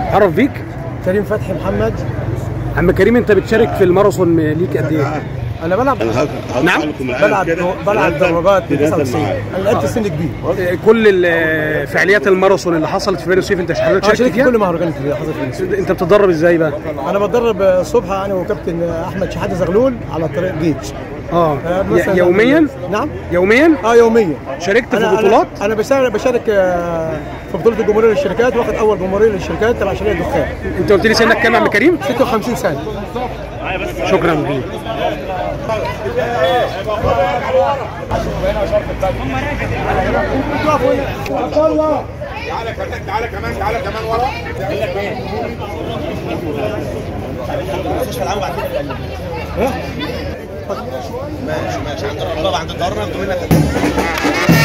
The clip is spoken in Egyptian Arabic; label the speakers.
Speaker 1: عرف بيك
Speaker 2: كريم فتحي محمد
Speaker 1: عم كريم انت بتشارك في الماراثون ليك قد ايه
Speaker 2: انا بلعب
Speaker 1: نعم
Speaker 2: بلعب بلعب دراجات من 99 انا لعبت سن كبير
Speaker 1: كل ال- فعاليات الماراثون اللي حصلت في بني سويف انت حضرتك شاركت
Speaker 2: شاركت في
Speaker 1: فيها
Speaker 2: كل مهرجانات اللي حصلت في مصر.
Speaker 1: انت بتتدرب ازاي بقى
Speaker 2: انا بتدرب الصبح انا وكابتن احمد شحاته زغلول على طريق جيج
Speaker 1: اه
Speaker 2: آه،
Speaker 1: ي-
Speaker 2: مثلاً-
Speaker 1: يوميا
Speaker 2: نعم
Speaker 1: يوميا
Speaker 2: اه يوميا
Speaker 1: شاركت في
Speaker 2: أنا-
Speaker 1: بطولات
Speaker 2: انا, أنا بشارك بشارك آه، في بطوله الجمهوريه للشركات واخد اول جمهوريه للشركات تبع شركه الدخان
Speaker 1: انت قلت لي سنك كام يا عم كريم
Speaker 2: 56 سنه
Speaker 1: شكرا يا كريم
Speaker 3: تعالى كمان تعالى كمان تعالى كمان ورا
Speaker 4: ماشي ماشي عند الرقابه عند الدار ناخده منك